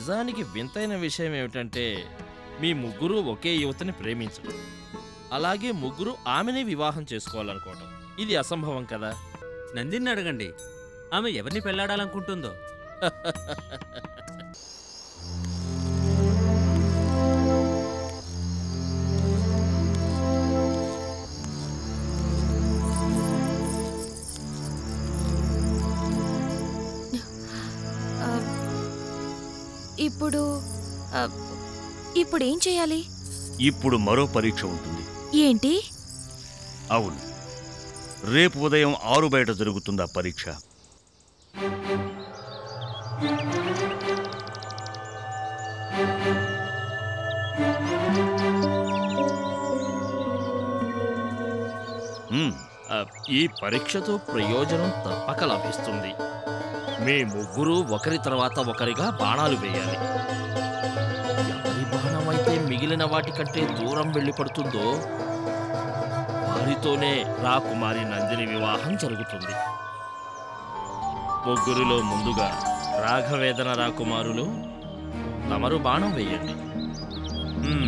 నిజానికి వింతైన విషయం ఏమిటంటే మీ ముగ్గురు ఒకే యువతని ప్రేమించడం అలాగే ముగ్గురు ఆమెనే వివాహం చేసుకోవాలనుకోవడం ఇది అసంభవం కదా నందిని అడగండి ఆమె ఎవరిని పెళ్లాడాలనుకుంటుందో ఆ, ఇప్పుడు ఆ, ఇప్పుడు ఏం చేయాలి ఇప్పుడు మరో పరీక్ష ఉంటుంది ఏంటి అవును రేపు ఉదయం ఆరు బయట జరుగుతుందా పరీక్ష మ్మ్. ఆ, ఈ పరీక్షతో ప్రయోజనం తప్పక లభిస్తుంది మీ ముగ్గురు ఒకరి తర్వాత ఒకరిగా బాణాలు వేయాలి ఎవరి బాణం అయితే మిగిలిన వాటికంటే దూరం వెళ్ళి పడుతుందో వారితోనే రాకుమారి నందిని వివాహం జరుగుతుంది ముగ్గురిలో ముందుగా రాఘవేదన రాకుమారులు తమరు బాణం వేయండి మ్మ్.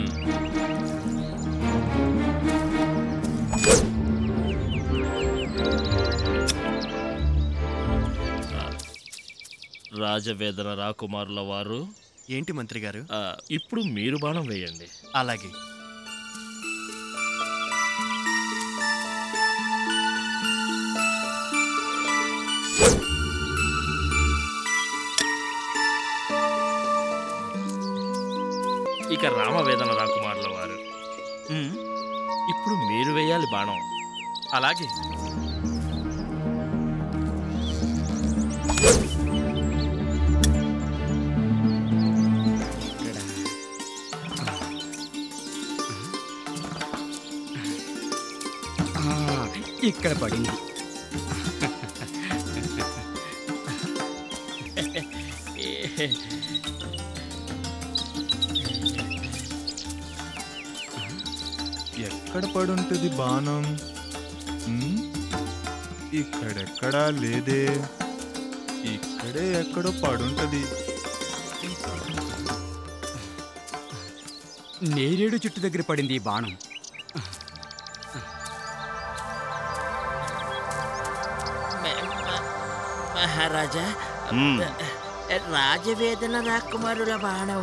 రాజవేదన రాకుమారుల వారు ఏంటి మంత్రి గారు ఆ, ఇప్పుడు మీరు బాణం వేయండి అలాగే ఇక రామవేదన రాకుమారుల వారు మ్మ్. ఇప్పుడు మీరు వేయాలి బాణం అలాగే ఆ, ఇక్కడ పడింది ఎక్కడ పడుంటుంది బాణం ఉమ్, ఇక్కడెక్కడా లేదే ఇక్కడే ఎక్కడో పడుంటది నేరేడు చుట్టు దగ్గర పడింది ఈ బాణం మహారాజా మ్మ్. రాజవేదన రాకుమారుల బాణం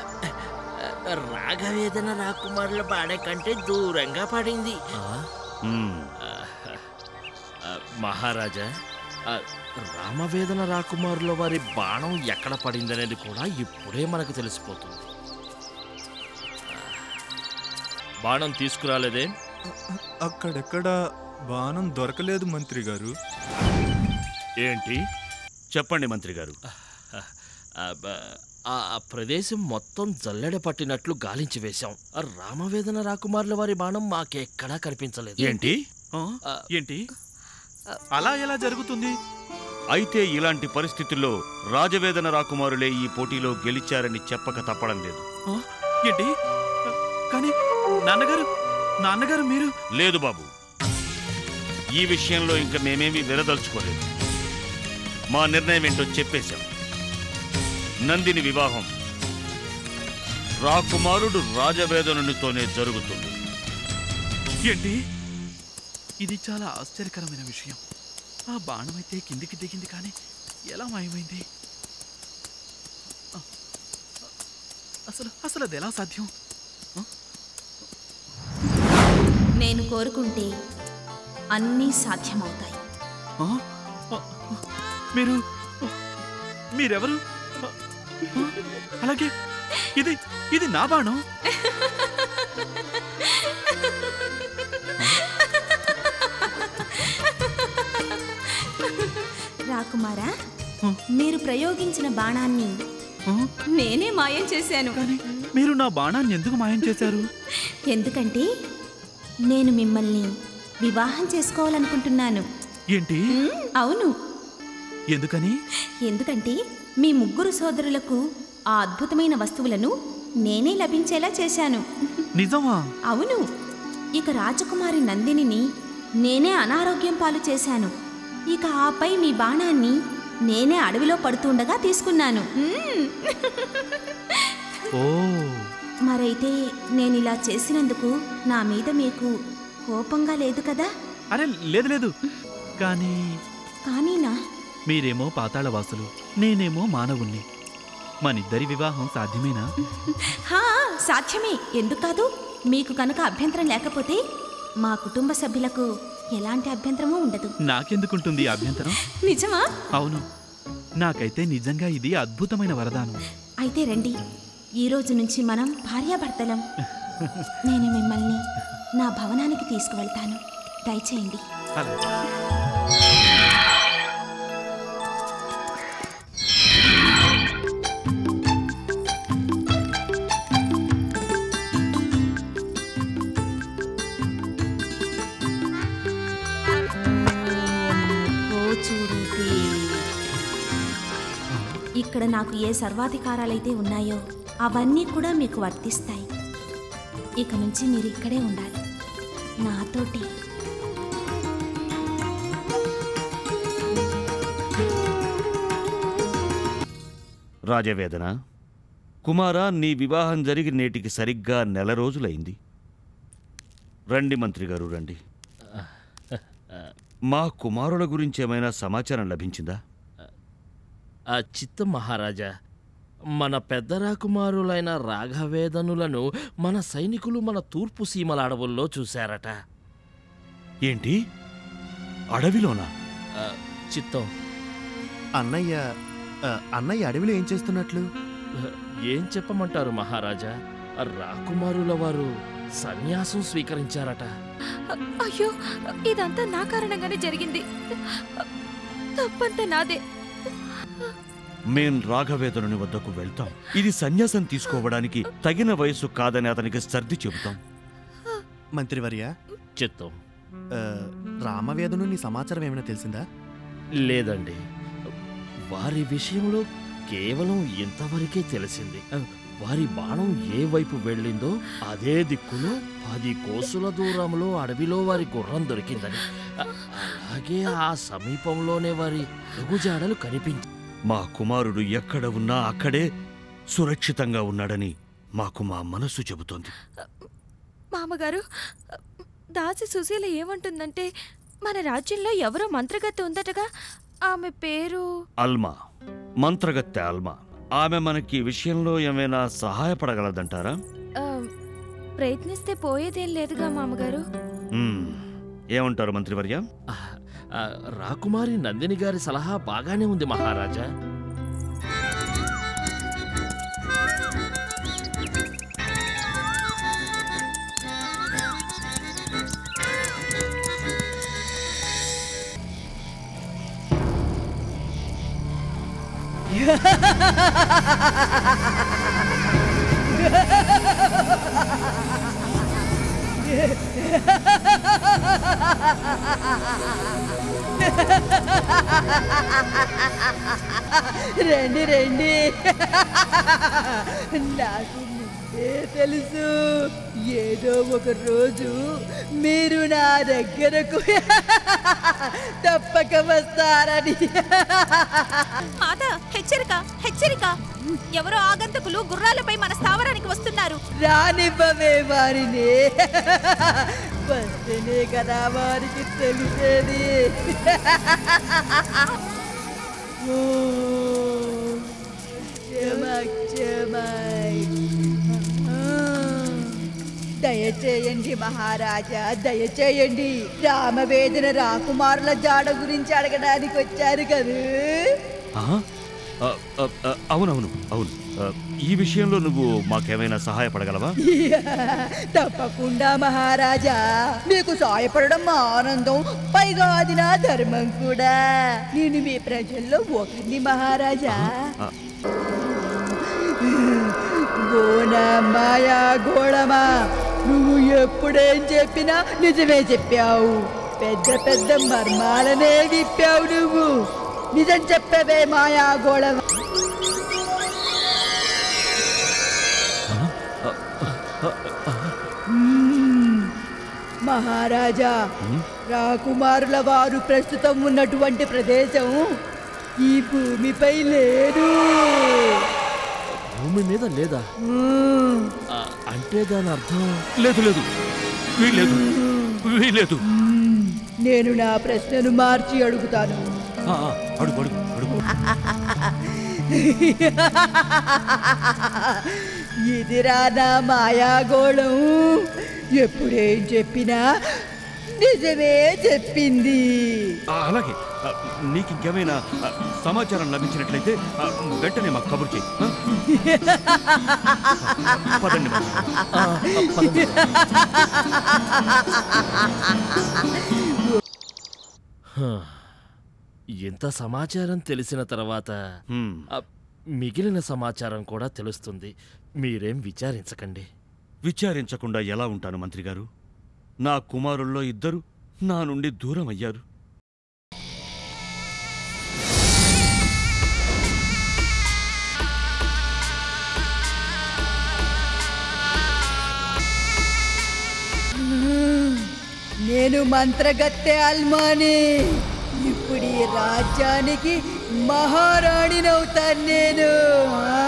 రాఘవేదన రాకుమారుల బాణం కంటే దూరంగా పడింది మ్మ్. ఆ, మహారాజా ఆ, రామవేదన రాకుమారుల వారి బాణం ఎక్కడ పడిందనేది కూడా ఇప్పుడే మనకు తెలిసిపోతుంది ఆ, బాణం తీసుకురాలేదే అక్కడెక్కడ బాణం దొరకలేదు మంత్రి గారు ఏంటి చెప్పండి మంత్రి గారు ఆ, బ- ఆ ఆ ప్రదేశం మొత్తం జల్లెడ పట్టినట్లు గాలించి వేశాం ఆ రామవేదన రాకుమారుల వారి బాణం మాకెక్కడా కనిపించలేదు ఏంటి ఆ, ఏంటి అలా ఎలా జరుగుతుంది అయితే ఇలాంటి పరిస్థితుల్లో రాజవేదన రాకుమారులే ఈ పోటీలో గెలిచారని చెప్పక తప్పడం లేదు ఆ, ఏంటి కానీ నాన్నగారు నాన్నగారు మీరు లేదు బాబు ఈ విషయంలో ఇంకా మేమేమీ విరదలుచుకోలేదు మా నిర్ణయం ఏంటో చెప్పేశాం నందిని వివాహం రాకుమారుడు రాజవేదనునితోనే జరుగుతుంది ఏంటి ఇది చాలా ఆశ్చర్యకరమైన విషయం ఆ బాణం అయితే కిందికి దిగింది కానీ ఎలా మాయమైంది ఆ, అసలు అసలు అది ఎలా సాధ్యం నేను కోరుకుంటే అన్నీ సాధ్యమవుతాయి ఆ? ఆ, మీరు మీరెవరు ఆ, ఆ, అలాగే ఇది ఇది నా బాణం రాకుమారా మీరు ప్రయోగించిన బాణాన్ని ఆ? నేనే మాయం చేశాను కానీ మీరు నా బాణాన్ని ఎందుకు మాయం చేశారు ఎందుకంటే నేను మిమ్మల్ని వివాహం చేసుకోవాలనుకుంటున్నాను ఏంటి మ్మ్, అవును ఎందుకని ఎందుకంటే మీ ముగ్గురు సోదరులకు ఆ అద్భుతమైన వస్తువులను నేనే లభించేలా చేశాను నిజమా అవును ఇక రాజకుమారి నందినిని నేనే అనారోగ్యం పాలు చేశాను ఇక ఆపై మీ బాణాన్ని నేనే అడవిలో పడుతుండగా తీసుకున్నాను మ్మ్. ఓ మరైతే నేను ఇలా చేసినందుకు నా మీద మీకు కోపంగా లేదు కదా అరే లేదు లేదు కానీ కానీనా మీరేమో పాతాళవాసులు నేనేమో మానవుణ్ణి మనిద్దరి వివాహం సాధ్యమేనా హా సాధ్యమే ఎందుకు కాదు మీకు కనుక అభ్యంతరం లేకపోతే మా కుటుంబ సభ్యులకు ఎలాంటి అభ్యంతరమూ ఉండదు నాకెందుకుంటుంది ఈ అభ్యంతరం నిజమా అవును నాకైతే నిజంగా ఇది అద్భుతమైన వరదానం అయితే రండి ఈ రోజు నుంచి మనం భార్యాభర్తలం నేను మిమ్మల్ని నా భవనానికి తీసుకువెళ్తాను దయచేయండి అలా ఇక్కడ నాకు ఏ సర్వాధికారాలైతే ఉన్నాయో అవన్నీ కూడా మీకు వర్తిస్తాయి ఇక నుంచి మీరు ఇక్కడే ఉండాలి నాతోటి రాజవేదన కుమారా నీ వివాహం జరిగి నేటికి సరిగ్గా నెల రోజులైంది రండి మంత్రి గారు రండి మా కుమారుల గురించి ఏమైనా సమాచారం లభించిందా ఆ చిత్త మహారాజా మన పెద్ద రాకుమారులైన రాఘవేదనులను మన సైనికులు మన తూర్పు సీమల అడవుల్లో చూశారట ఏంటి అడవిలోనా ఆ, చిత్తం అన్నయ్య ఆ, అన్నయ్య అడవిలో ఏం చేస్తున్నట్లు ఏం చెప్పమంటారు మహారాజా ఆ రాకుమారుల వారు సన్యాసం స్వీకరించారట అ- అయ్యో ఇదంతా నా కారణంగానే జరిగింది తప్పంతా నాదే మేం రాఘవేదనుని వద్దకు వెళ్తాం ఇది సన్యాసం తీసుకోవడానికి తగిన వయసు కాదని అతనికి సర్ది చెబుతాం మంత్రివర్య చిత్తం ఆ, రామవేదను నీ సమాచారం ఏమైనా తెలిసిందా లేదండి వారి విషయంలో కేవలం ఇంతవరకే తెలిసింది వారి బాణం ఏ వైపు వెళ్ళిందో అదే దిక్కులో పది కోసుల దూరంలో అడవిలో వారి గుర్రం దొరికిందని అ- అలాగే ఆ సమీపంలోనే వారి అడుగుజాడలు కనిపించి మా కుమారుడు ఎక్కడ ఉన్నా అక్కడే సురక్షితంగా ఉన్నాడని మాకు మా మనస్సు చెబుతోంది మామగారు దాసి సుశీల ఏమంటుందంటే మన రాజ్యంలో ఎవరో మంత్రగత్తె ఉందటగా ఆమె పేరు అల్మా మంత్రగత్తె అల్మా ఆమె మనకి ఈ విషయంలో ఏమైనా సహాయపడగలదంటారా ఆ, ప్రయత్నిస్తే పోయేదేం లేదుగా మామగారు మ్మ్. ఏమంటారు మంత్రివర్య ఆ, ఆ, రాకుమారి నందిని గారి సలహా బాగానే ఉంది మహారాజా రండి రండి నాకు ముందే తెలుసు ఏదో ఒక రోజు మీరు నా దగ్గరకు తప్పక వస్తారని మాత హెచ్చరిక హెచ్చరిక ఎవరో ఆగంతకులు గుర్రాలపై మన స్థావరానికి వస్తున్నారు రానివ్వవే వారిని వస్తేనే కదా వారికి తెలిసేది ఓం క్షమక్షమై. దయచేయండి మహారాజా దయచేయండి రామవేదన రాకుమారుల జాడ గురించి అడగడానికి వచ్చారు కదూ ఆ? ఆ, ఆ, ఆ, అవునవును అవును ఆ, ఈ విషయంలో నువ్వు మాకేమైనా సహాయపడగలవా తప్పకుండా మహారాజా మీకు సాయపడడం మా ఆనందం పైగా అది నా ధర్మం కూడా నేను మీ ప్రజల్లో ఒకరిని మహారాజా ఆ, గోనా మాయా గోళమా నువ్వు ఎప్పుడేం చెప్పినా నిజమే చెప్పావు పెద్ద పెద్ద మర్మాలనే విప్పావు నువ్వు నిజం చెప్పవే మాయా గోళమా మ్మ్. మహారాజా రాకుమారుల వారు ప్రస్తుతం ఉన్నటువంటి ప్రదేశం ఈ భూమిపై లేదు భూమి మీద లేదా ఆ, అంటే దాని అర్థం లేదు లేదు వీలేదు వీలేదు నేను నా ప్రశ్నను మార్చి అడుగుతాను ఆ, ఆ, అడుగు అడుగు అడుగు ఇదిరా నా మాయాగోళం ఎప్పుడేం చెప్పినా నిజమే చెప్పింది ఆ, అలాగే ఆ, నీకు ఇంకేమైనా ఆ, సమాచారం లభించినట్లయితే ఆ, వెంటనే మాకు కబురు చేయి ఆ? పదండి మరి. హ, ఇంత సమాచారం తెలిసిన తర్వాత హ్మ్. ఆ, మిగిలిన సమాచారం కూడా తెలుస్తుంది మీరేం విచారించకండి విచారించకుండా ఎలా ఉంటాను మంత్రి గారు నా కుమారుల్లో ఇద్దరు నా నుండి దూరం అయ్యారు నేను మంత్రగత్తె అల్మాని ఇప్పుడు ఈ రాజ్యానికి మహారాణినవుతాను నేను ఆ.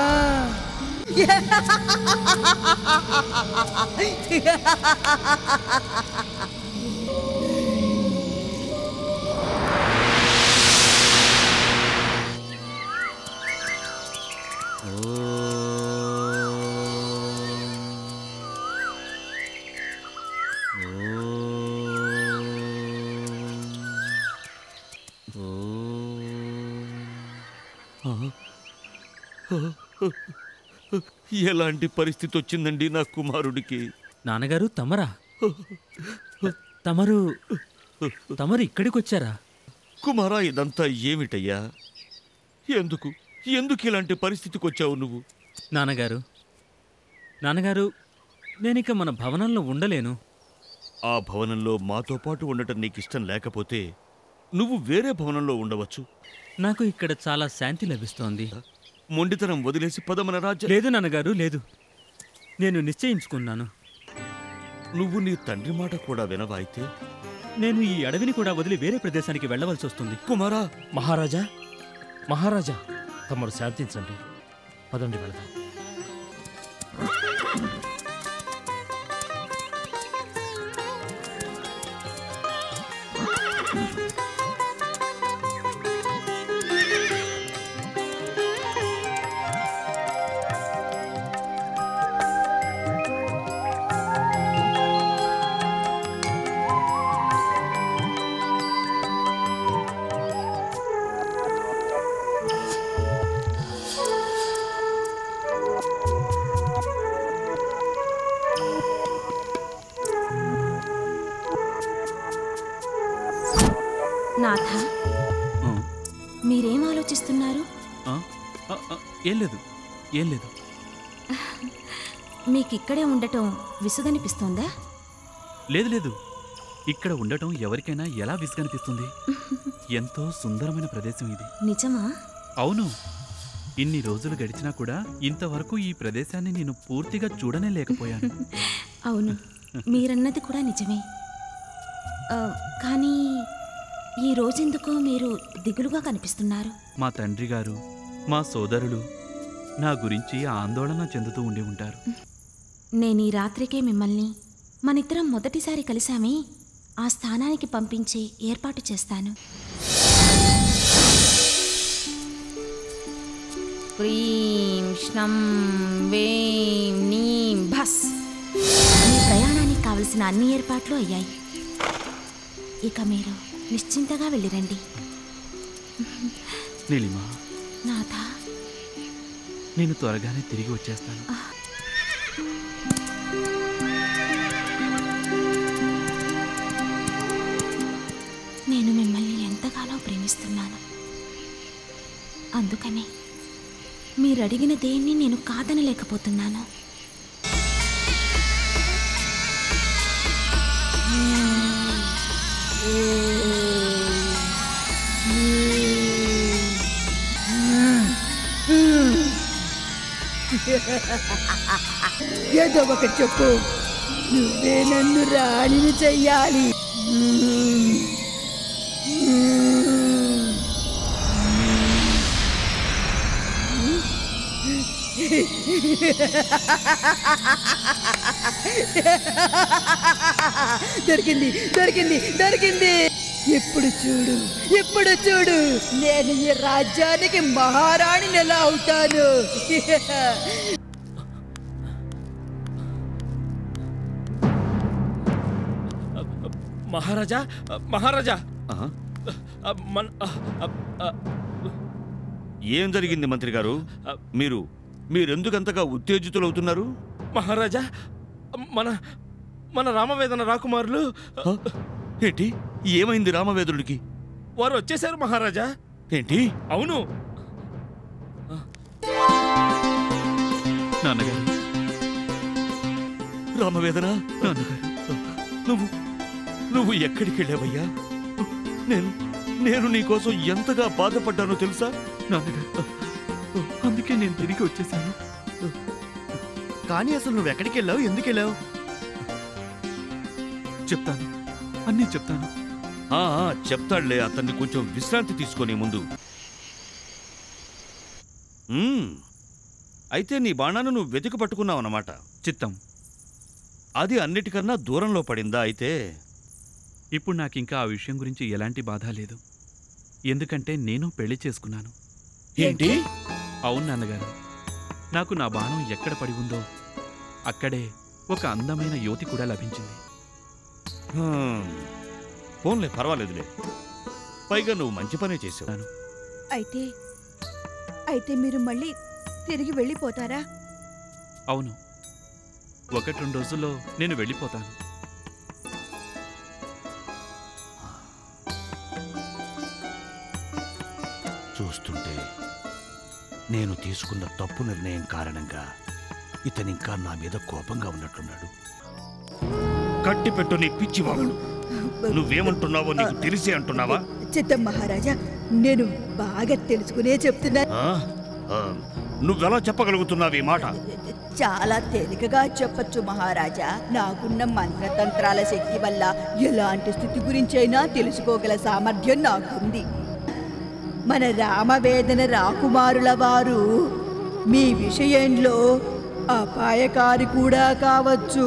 ఆ? ఎలాంటి పరిస్థితి వచ్చిందండి నా కుమారుడికి నాన్నగారు తమరా తమరు తమరు ఇక్కడికి వచ్చారా కుమారా ఇదంతా ఏమిటయ్యా ఎందుకు ఎందుకు ఇలాంటి పరిస్థితికి వచ్చావు నువ్వు నాన్నగారు నాన్నగారు నేనిక మన భవనంలో ఉండలేను ఆ భవనంలో మాతో పాటు ఉండటం నీకు ఇష్టం లేకపోతే నువ్వు వేరే భవనంలో ఉండవచ్చు నాకు ఇక్కడ చాలా శాంతి లభిస్తోంది మొండితనం వదిలేసి పదమన రాజ్యం లేదు నాన్నగారు లేదు నేను నిశ్చయించుకున్నాను నువ్వు నీ తండ్రి మాట కూడా వినవా అయితే నేను ఈ అడవిని కూడా వదిలి వేరే ప్రదేశానికి వెళ్ళవలసి వస్తుంది కుమారా మహారాజా మహారాజా తమరు శాంతించండి పదండి వెళదాం నాథ ఆ, మీరేం ఆలోచిస్తున్నారు ఆ, ఆ, ఆ, ఏం లేదు ఏం లేదు మీకిక్కడే ఉండటం విసుగనిపిస్తోందా లేదు లేదు ఇక్కడ ఉండటం ఎవరికైనా ఎలా విసుగనిపిస్తుంది ఎంతో సుందరమైన ప్రదేశం ఇది నిజమా అవును ఇన్ని రోజులు గడిచినా కూడా ఇంతవరకు ఈ ప్రదేశాన్ని నేను పూర్తిగా చూడనే లేకపోయాను అవును మీరన్నది కూడా నిజమే ఆ, కానీ ఈ రోజెందుకో మీరు దిగులుగా కనిపిస్తున్నారు మా తండ్రి గారు మా సోదరులు నా గురించి ఆందోళన చెందుతూ ఉండి ఉంటారు నేను ఈ రాత్రికే మిమ్మల్ని మనిద్దరం మొదటిసారి కలిశామే ఆ స్థానానికి పంపించే ఏర్పాటు చేస్తాను హ్రీం ష్ణం వేం నీం భస్ మీ ప్రయాణానికి కావలసిన అన్ని ఏర్పాట్లు అయ్యాయి ఇక మీరు నిశ్చింతగా వెళ్ళిరండి నీలిమా నాథా నేను త్వరగానే తిరిగి వచ్చేస్తాను నేను మిమ్మల్ని ఎంతగానో ప్రేమిస్తున్నాను అందుకనే మీరు అడిగిన దేన్ని నేను కాదనలేకపోతున్నాను ఏదో ఒకటి చెప్పు నువ్వే నన్ను రాణిని చెయ్యాలి మ్మ్. మ్మ్. దొరికింది దొరికింది దొరికింది ఇప్పుడు చూడు ఇప్పుడు చూడు నేను ఈ రాజ్యానికి మహారాణిని ఎలా అవుతాను మహారాజా మహారాజా ఆహా. మన ఏం జరిగింది మంత్రి గారు మీరు మీరెందుకంతగా ఉత్తేజితులవుతున్నారు మహారాజా మన మన రామవేదన రాకుమారులు ఏంటి ఏమైంది రామవేదుడికి వారు వచ్చేశారు మహారాజా ఏంటి అవును నాన్నగారు రామవేదన నువ్వు నువ్వు ఎక్కడికి వెళ్ళావయ్యా నేను నేను నీకోసం ఎంతగా బాధపడ్డానో తెలుసా నాన్నగారు అందుకే నేను తిరిగి వచ్చేసాను కానీ అసలు నువ్వు ఎక్కడికి వెళ్ళావు ఎందుకు వెళ్ళావు చెప్తాను అన్నీ చెప్తాను ఆ, ఆ, చెప్తాడులే అతన్ని కొంచెం విశ్రాంతి తీసుకొని ముందు మ్మ్. అయితే నీ బాణాన్ని నువ్వు వెతికి పట్టుకున్నావు అన్నమాట చిత్తం అది అన్నిటికన్నా దూరంలో పడిందా అయితే ఇప్పుడు నాకు ఇంకా ఆ విషయం గురించి ఎలాంటి బాధ లేదు ఎందుకంటే నేను పెళ్లి చేసుకున్నాను ఏంటి అవును నాన్నగారు నాకు నా బాణం ఎక్కడ పడి ఉందో అక్కడే ఒక అందమైన యువతి కూడా లభించింది హ్మ్. పోన్లే పర్వాలేదులే పైగా నువ్వు మంచి పనే చేసావు అయితే అయితే మీరు మళ్ళీ తిరిగి వెళ్ళిపోతారా అవును ఒకటి రెండు రోజుల్లో నేను వెళ్ళిపోతాను చూస్తుంటే నేను తీసుకున్న తప్పు నిర్ణయం కారణంగా ఇతనింకా నా మీద కోపంగా ఉన్నట్లున్నాడు కట్టి పెట్టు నీ పిచ్చివాగుడు నువ్వేమంటున్నావో నీకు తెలిసే అంటున్నావా చిత్తం మహారాజా నేను బాగా తెలుసుకునే చెప్తున్నా ఆ? ఆ, నువ్వెలా చెప్పగలుగుతున్నావు ఈ మాట చాలా తేలికగా చెప్పొచ్చు మహారాజా నాకున్న మంత్రతంత్రాల శక్తి వల్ల ఎలాంటి స్థితి గురించైనా తెలుసుకోగల సామర్థ్యం నాకుంది మన రామవేదన రాకుమారుల వారు మీ విషయంలో అపాయకారి కూడా కావచ్చు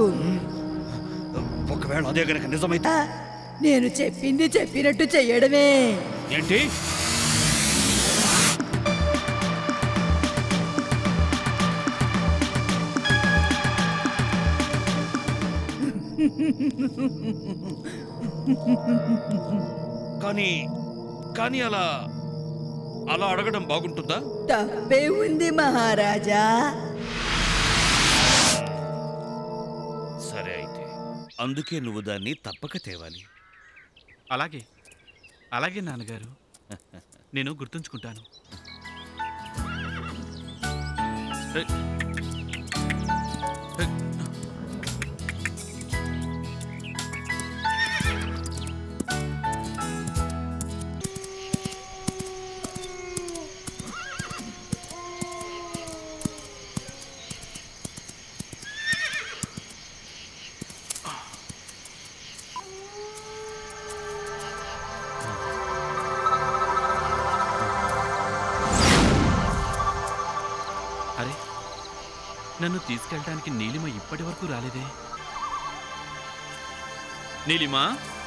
ఒకవేళ అదే గనక నిజమైతే ఆ, నేను చెప్పింది చెప్పినట్టు చెయ్యడమే ఏంటి కానీ కానీ అలా అలా అడగడం బాగుంటుందా తప్పే ఉంది మహారాజా సరే అయితే అందుకే నువ్వు దాన్ని తప్పక తేవాలి అలాగే అలాగే నాన్నగారు నేను గుర్తుంచుకుంటాను ఏ, ఏ, అరే నన్ను తీసుకెళ్ళటానికి నీలిమ ఇప్పటి వరకు రాలేదే నీలిమా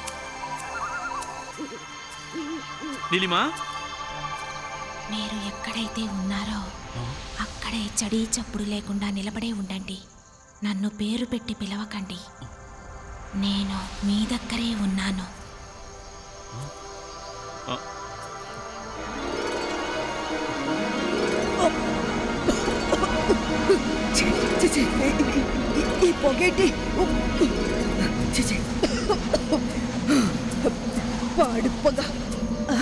నీలిమా మీరు ఎక్కడైతే ఉన్నారో అక్కడే చడి చప్పుడు లేకుండా నిలబడే ఉండండి నన్ను పేరు పెట్టి పిలవకండి నేను మీ దగ్గరే ఉన్నాను ఛీ, ఛీ, ఛీ, ఈ- ఈ- ఈ పొగేటి ఛీ, ఛీ. పాడు పొగ ఆ?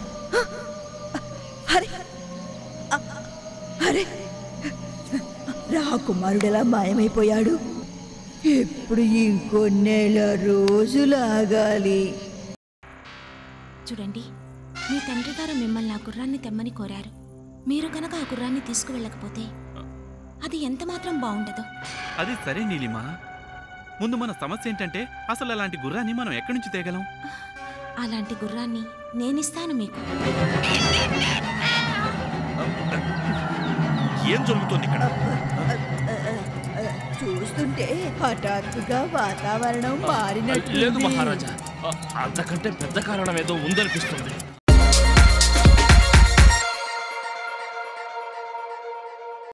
అరే ఆ, అరే రాకుమారుడెలా మాయమైపోయాడు ఇప్పుడు ఇంకో నెల రోజులు ఆగాలి చూడండి మీ తండ్రి గారు మిమ్మల్ని ఆ గుర్రాన్ని తెమ్మని కోరారు మీరు కనుక ఆ గుర్రాన్ని తీసుకువెళ్ళకపోతే అది ఎంత మాత్రం బాగుండదు అది సరే నీలిమా ముందు మన సమస్య ఏంటంటే అసలు అలాంటి గుర్రాన్ని మనం ఎక్కడి నుంచి తేగలం అలాంటి గుర్రాన్ని నేనిస్తాను మీకు ఏం జరుగుతోంది ఇక్కడ చూస్తుంటే హఠాత్తుగా వాతావరణం లేదు మారినట్టు మహారాజా ఆ, అంతకంటే పెద్ద కారణం ఏదో ఉందనిపిస్తుంది